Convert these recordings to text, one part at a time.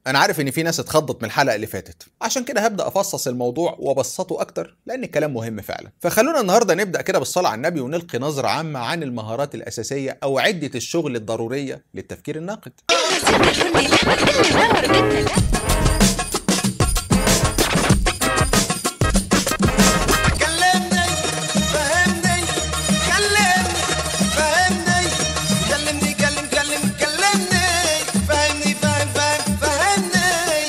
انا عارف ان في ناس اتخضت من الحلقه اللي فاتت عشان كده هبدا افصص الموضوع وابسطه اكتر لان الكلام مهم فعلا فخلونا النهارده نبدا كده بالصلاه على النبي ونلقي نظره عامه عن المهارات الاساسيه او عده الشغل الضروريه للتفكير الناقد كلمني فهمني كلمني فهمني كلمني كلم كلم كلمني فهمني فهم فهم فهمني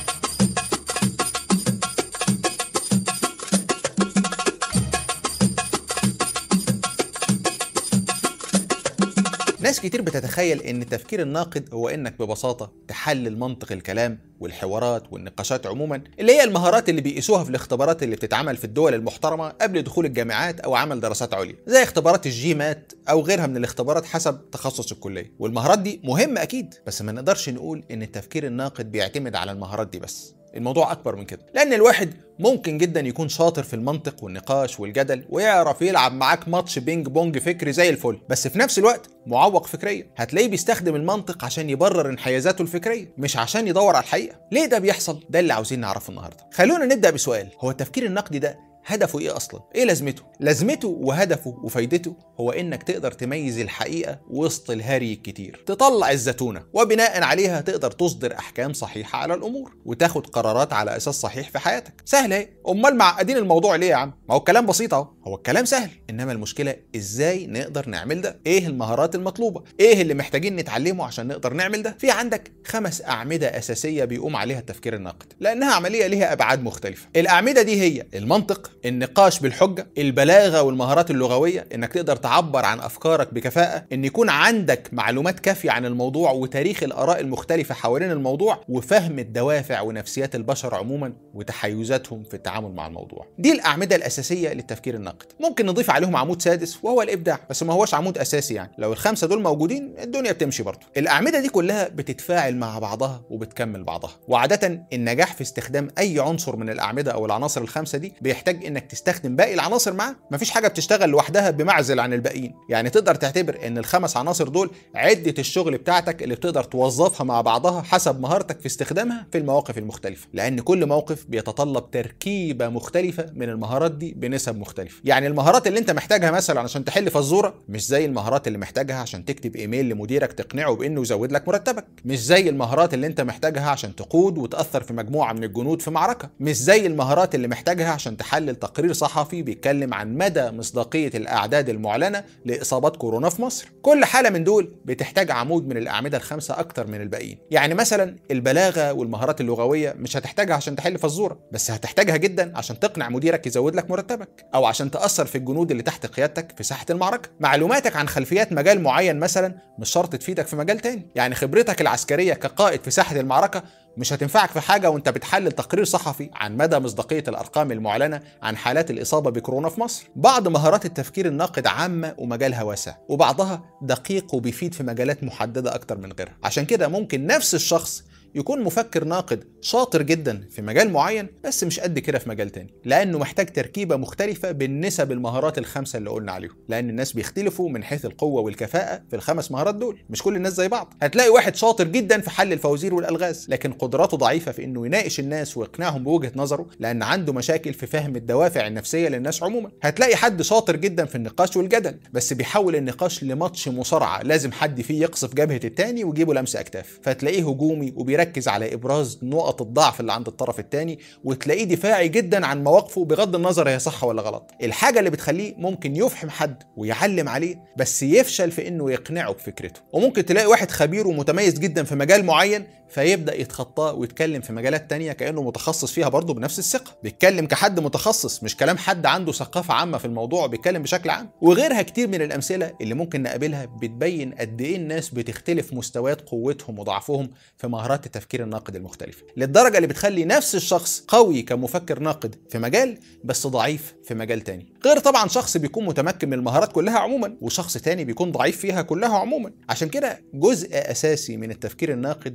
ناس كتير بتتخيل ان التفكير الناقد هو انك ببساطه تحلل منطق الكلام والحوارات والنقاشات عموما اللي هي المهارات اللي بيقيسوها في الاختبارات اللي بتتعمل في الدول المحترمه قبل دخول الجامعات او عمل دراسات عليا زي اختبارات الجيمات او غيرها من الاختبارات حسب تخصص الكليه والمهارات دي مهمه اكيد بس ما نقدرش نقول ان التفكير الناقد بيعتمد على المهارات دي بس الموضوع اكبر من كده لان الواحد ممكن جدا يكون شاطر في المنطق والنقاش والجدل ويعرف يلعب معاك ماتش بينج بونج فكري زي الفل بس في نفس الوقت معوق فكريا هتلاقيه بيستخدم المنطق عشان يبرر انحيازاته الفكريه مش عشان يدور على الحقيقه ليه ده بيحصل ده اللي عاوزين نعرفه النهارده خلونا نبدا بسؤال هو التفكير النقدي ده هدفه ايه اصلا؟ ايه لازمته؟ لازمته وهدفه وفايدته هو انك تقدر تميز الحقيقه وسط الهري الكتير، تطلع الزتونه وبناء عليها تقدر تصدر احكام صحيحه على الامور وتاخد قرارات على اساس صحيح في حياتك، سهل اهي، امال معقدين الموضوع ليه يا عم؟ ما هو الكلام بسيط اهو، هو الكلام سهل، انما المشكله ازاي نقدر نعمل ده؟ ايه المهارات المطلوبه؟ ايه اللي محتاجين نتعلمه عشان نقدر نعمل ده؟ في عندك خمس اعمده اساسيه بيقوم عليها التفكير الناقد، لانها عمليه ليها ابعاد مختلفه، الاعمده دي هي المنطق، النقاش بالحجه البلاغه والمهارات اللغويه انك تقدر تعبر عن افكارك بكفاءه ان يكون عندك معلومات كافيه عن الموضوع وتاريخ الاراء المختلفه حوالين الموضوع وفهم الدوافع ونفسيات البشر عموما وتحيزاتهم في التعامل مع الموضوع دي الاعمده الاساسيه للتفكير الناقد ممكن نضيف عليهم عمود سادس وهو الابداع بس ما هوش عمود اساسي يعني لو الخمسه دول موجودين الدنيا بتمشي برضه الاعمده دي كلها بتتفاعل مع بعضها وبتكمل بعضها وعاده النجاح في استخدام اي عنصر من الاعمده او العناصر الخمسه دي بيحتاج انك تستخدم باقي العناصر معاه مفيش حاجه بتشتغل لوحدها بمعزل عن الباقيين يعني تقدر تعتبر ان الخمس عناصر دول عده الشغل بتاعتك اللي بتقدر توظفها مع بعضها حسب مهارتك في استخدامها في المواقف المختلفه لان كل موقف بيتطلب تركيبه مختلفه من المهارات دي بنسب مختلفه يعني المهارات اللي انت محتاجها مثلا عشان تحل فزوره مش زي المهارات اللي محتاجها عشان تكتب ايميل لمديرك تقنعه بانه يزود لك مرتبك مش زي المهارات اللي انت محتاجها عشان تقود وتاثر في مجموعه من الجنود في معركه مش زي المهارات اللي محتاجها عشان تحلل تقرير صحفي بيتكلم عن مدى مصداقيه الاعداد المعلنه لاصابات كورونا في مصر كل حاله من دول بتحتاج عمود من الاعمده الخمسه اكتر من الباقيين يعني مثلا البلاغه والمهارات اللغويه مش هتحتاجها عشان تحل فزوره بس هتحتاجها جدا عشان تقنع مديرك يزود لك مرتبك او عشان تاثر في الجنود اللي تحت قيادتك في ساحه المعركه معلوماتك عن خلفيات مجال معين مثلا مش شرط تفيدك في مجال تاني يعني خبرتك العسكريه كقائد في ساحه المعركه مش هتنفعك في حاجه وانت بتحلل تقرير صحفي عن مدى مصداقيه الارقام المعلنه عن حالات الاصابه بكورونا في مصر. بعض مهارات التفكير الناقد عامه ومجالها واسع، وبعضها دقيق وبيفيد في مجالات محدده اكتر من غيرها. عشان كده ممكن نفس الشخص يكون مفكر ناقد شاطر جدا في مجال معين بس مش قد كده في مجال تاني لانه محتاج تركيبه مختلفه بالنسب المهارات الخمسه اللي قلنا عليهم لان الناس بيختلفوا من حيث القوه والكفاءه في الخمس مهارات دول مش كل الناس زي بعض هتلاقي واحد شاطر جدا في حل الفوازير والالغاز لكن قدراته ضعيفه في انه يناقش الناس ويقنعهم بوجهه نظره لان عنده مشاكل في فهم الدوافع النفسيه للناس عموما هتلاقي حد شاطر جدا في النقاش والجدل بس بيحول النقاش لماتش مصارعه لازم حد فيه يقصف جبهه التاني ويجيبه لمس اكتاف فتلاقيه هجومي وبيركز يركز على ابراز نقط الضعف اللي عند الطرف الثاني وتلاقيه دفاعي جدا عن مواقفه بغض النظر هي صح ولا غلط الحاجه اللي بتخليه ممكن يفحم حد ويعلم عليه بس يفشل في انه يقنعه بفكرته وممكن تلاقي واحد خبير ومتميز جدا في مجال معين فيبدا يتخطاه ويتكلم في مجالات تانية كانه متخصص فيها برضه بنفس الثقه بيتكلم كحد متخصص مش كلام حد عنده ثقافه عامه في الموضوع بيتكلم بشكل عام وغيرها كتير من الامثله اللي ممكن نقابلها بتبين قد ايه الناس بتختلف مستويات قوتهم وضعفهم في مهارات التفكير الناقد المختلفه للدرجه اللي بتخلي نفس الشخص قوي كمفكر ناقد في مجال بس ضعيف في مجال تاني غير طبعا شخص بيكون متمكن من المهارات كلها عموما وشخص تاني بيكون ضعيف فيها كلها عموما عشان كده جزء اساسي من التفكير الناقد هو انك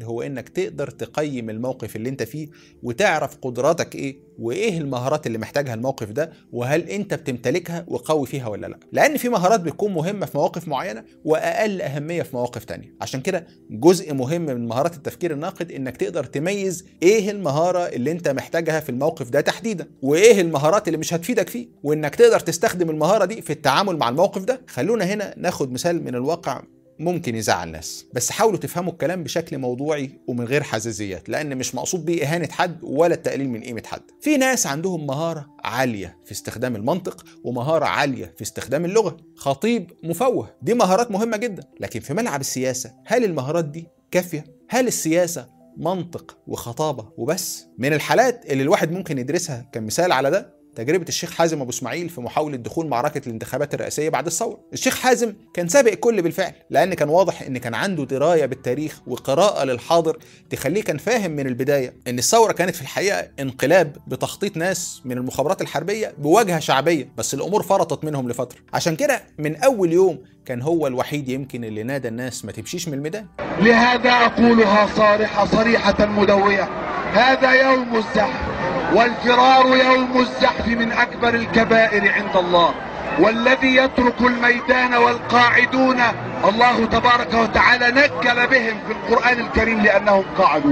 انك تقدر تقيم الموقف اللي انت فيه وتعرف قدراتك ايه وايه المهارات اللي محتاجها الموقف ده وهل انت بتمتلكها وقوي فيها ولا لا لان في مهارات بتكون مهمه في مواقف معينه واقل اهميه في مواقف تانية عشان كده جزء مهم من مهارات التفكير الناقد انك تقدر تميز ايه المهاره اللي انت محتاجها في الموقف ده تحديدا وايه المهارات اللي مش هتفيدك فيه وانك تقدر تستخدم المهاره دي في التعامل مع الموقف ده خلونا هنا ناخد مثال من الواقع ممكن يزعل ناس بس حاولوا تفهموا الكلام بشكل موضوعي ومن غير حزازيات لان مش مقصود بيه اهانه حد ولا التقليل من قيمه حد في ناس عندهم مهاره عاليه في استخدام المنطق ومهاره عاليه في استخدام اللغه خطيب مفوه دي مهارات مهمه جدا لكن في ملعب السياسه هل المهارات دي كافيه هل السياسه منطق وخطابه وبس من الحالات اللي الواحد ممكن يدرسها كمثال على ده تجربة الشيخ حازم أبو إسماعيل في محاولة دخول معركة الانتخابات الرئاسية بعد الثورة. الشيخ حازم كان سابق الكل بالفعل، لأن كان واضح إن كان عنده دراية بالتاريخ وقراءة للحاضر تخليه كان فاهم من البداية إن الثورة كانت في الحقيقة انقلاب بتخطيط ناس من المخابرات الحربية بواجهة شعبية، بس الأمور فرطت منهم لفترة. عشان كده من أول يوم كان هو الوحيد يمكن اللي نادى الناس ما تمشيش من الميدان. لهذا أقولها صارحة صريحة مدوية هذا يوم الزحف والفرار يوم الزحف من أكبر الكبائر عند الله والذي يترك الميدان والقاعدون الله تبارك وتعالى نكل بهم في القرآن الكريم لأنهم قعدوا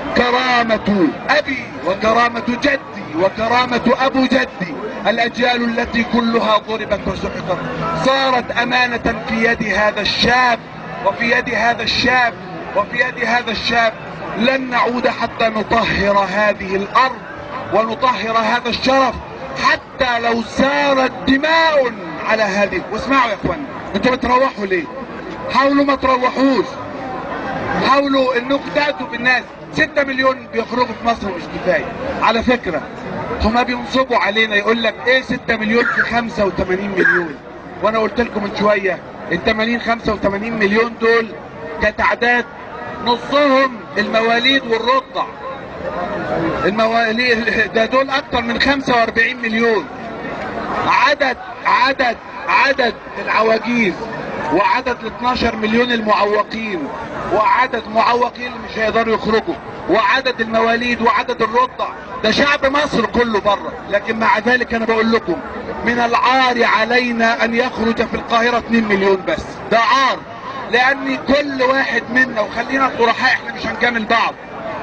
كرامة أبي وكرامة جدي وكرامة أبو جدي الأجيال التي كلها ضربت وسحقت صارت أمانة في يد هذا الشاب وفي يد هذا الشاب وفي يد هذا الشاب لن نعود حتى نطهر هذه الأرض ونطهر هذا الشرف حتى لو سارت دماء على هذه واسمعوا يا اخوان انتوا بتروحوا ليه حاولوا ما تروحوش حاولوا انكم تاتوا بالناس 6 مليون بيخرجوا في مصر مش كفايه على فكره هما بينصبوا علينا يقول لك ايه 6 مليون في 85 مليون وانا قلت لكم من شويه ال 80 85 مليون دول كتعداد نصهم المواليد والرضع المواليد ده دول اكتر من 45 مليون عدد عدد عدد العواجيز وعدد ال 12 مليون المعوقين وعدد معوقين اللي مش هيقدروا يخرجوا وعدد المواليد وعدد الرضع ده شعب مصر كله بره لكن مع ذلك انا بقول لكم من العار علينا ان يخرج في القاهره 2 مليون بس ده عار لان كل واحد منا وخلينا صرحاء احنا مش هنجامل بعض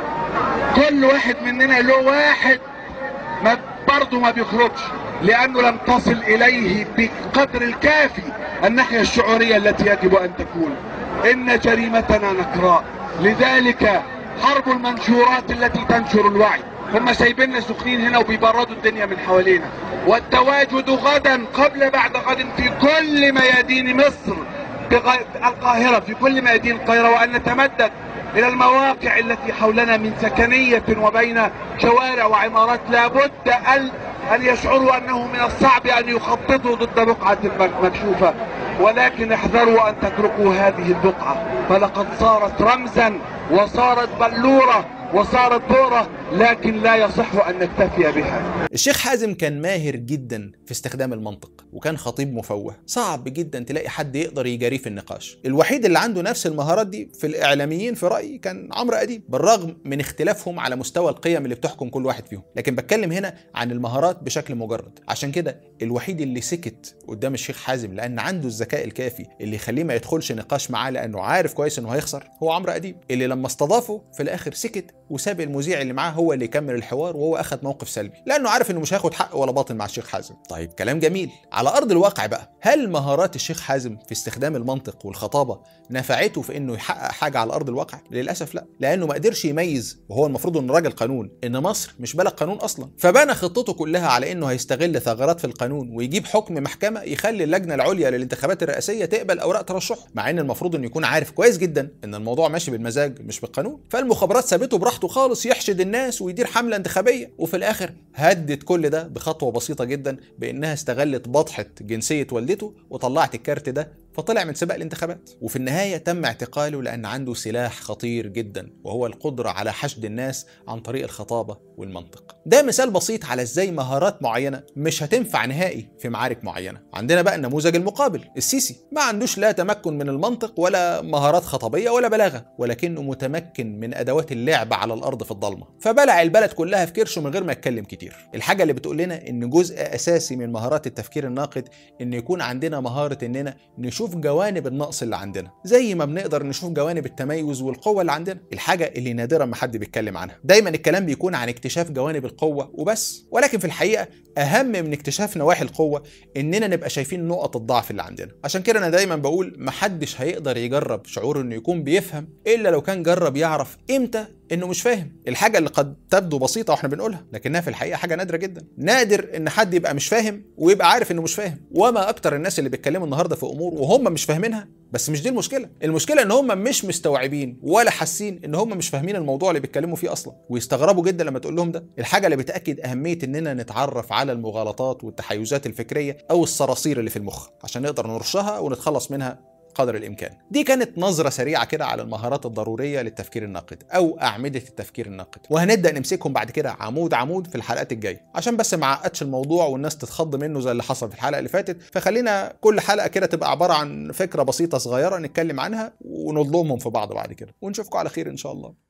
كل واحد مننا له واحد ما برضه ما بيخرجش لانه لم تصل اليه بقدر الكافي الناحيه الشعوريه التي يجب ان تكون ان جريمتنا نكراء لذلك حرب المنشورات التي تنشر الوعي هم سايبيننا سخنين هنا وبيبردوا الدنيا من حوالينا والتواجد غدا قبل بعد غد في كل ميادين مصر القاهرة في كل ميادين القاهرة وأن نتمدد إلى المواقع التي حولنا من سكنية وبين شوارع وعمارات لابد أن أن يشعروا أنه من الصعب أن يخططوا ضد بقعة مكشوفة ولكن احذروا أن تتركوا هذه البقعة فلقد صارت رمزا وصارت بلورة وصارت دورة لكن لا يصح أن نكتفي بها الشيخ حازم كان ماهر جدا في استخدام المنطق وكان خطيب مفوه صعب جدا تلاقي حد يقدر يجاريه في النقاش الوحيد اللي عنده نفس المهارات دي في الإعلاميين في رأيي كان عمرو أديب بالرغم من اختلافهم على مستوى القيم اللي بتحكم كل واحد فيهم لكن بتكلم هنا عن المهارات بشكل مجرد عشان كده الوحيد اللي سكت قدام الشيخ حازم لأن عنده الذكاء الكافي اللي يخليه ما يدخلش نقاش معاه لأنه عارف كويس إنه هيخسر هو عمرو أديب اللي لما استضافه في الآخر سكت وساب المذيع اللي معاه هو اللي يكمل الحوار وهو اخذ موقف سلبي لانه عارف انه مش هياخد حق ولا باطل مع الشيخ حازم طيب كلام جميل على ارض الواقع بقى هل مهارات الشيخ حازم في استخدام المنطق والخطابه نفعته في انه يحقق حاجه على ارض الواقع للاسف لا لانه ما قدرش يميز وهو المفروض انه راجل قانون ان مصر مش بلد قانون اصلا فبنى خطته كلها على انه هيستغل ثغرات في القانون ويجيب حكم محكمه يخلي اللجنه العليا للانتخابات الرئاسيه تقبل اوراق ترشحه مع ان المفروض انه يكون عارف كويس جدا ان الموضوع ماشي بالمزاج مش بالقانون فالمخابرات سابته براحته خالص يحشد الناس ويدير حمله انتخابيه وفي الاخر هدت كل ده بخطوه بسيطه جدا بانها استغلت بطحه جنسيه والدته وطلعت الكارت ده فطلع من سباق الانتخابات وفي النهايه تم اعتقاله لان عنده سلاح خطير جدا وهو القدره على حشد الناس عن طريق الخطابه والمنطق ده مثال بسيط على ازاي مهارات معينه مش هتنفع نهائي في معارك معينه عندنا بقى النموذج المقابل السيسي ما عندوش لا تمكن من المنطق ولا مهارات خطبيه ولا بلاغه ولكنه متمكن من ادوات اللعب على الارض في الضلمه فبلع البلد كلها في كرشه من غير ما يتكلم كتير الحاجه اللي بتقول لنا ان جزء اساسي من مهارات التفكير الناقد ان يكون عندنا مهاره اننا نشوف جوانب النقص اللي عندنا زي ما بنقدر نشوف جوانب التميز والقوه اللي عندنا الحاجه اللي نادرا ما حد بيتكلم عنها دايما الكلام بيكون عن اكتشاف جوانب القوه وبس ولكن في الحقيقه اهم من اكتشاف نواحي القوه اننا نبقى شايفين نقط الضعف اللي عندنا عشان كده انا دايما بقول محدش هيقدر يجرب شعور انه يكون بيفهم الا لو كان جرب يعرف امتى انه مش فاهم الحاجه اللي قد تبدو بسيطه واحنا بنقولها لكنها في الحقيقه حاجه نادره جدا نادر ان حد يبقى مش فاهم ويبقى عارف انه مش فاهم وما اكتر الناس اللي بيتكلموا النهارده في امور وهم مش فاهمينها بس مش دي المشكله المشكله ان هم مش مستوعبين ولا حاسين ان هم مش فاهمين الموضوع اللي بيتكلموا فيه اصلا ويستغربوا جدا لما تقول لهم ده الحاجه اللي بتاكد اهميه اننا نتعرف على المغالطات والتحيزات الفكريه او الصراصير اللي في المخ عشان نقدر نرشها ونتخلص منها قدر الامكان. دي كانت نظره سريعه كده على المهارات الضروريه للتفكير الناقد او اعمده التفكير الناقد، وهنبدا نمسكهم بعد كده عمود عمود في الحلقات الجايه، عشان بس ما عقدش الموضوع والناس تتخض منه زي اللي حصل في الحلقه اللي فاتت، فخلينا كل حلقه كده تبقى عباره عن فكره بسيطه صغيره نتكلم عنها ونضمهم في بعض بعد كده، ونشوفكم على خير ان شاء الله.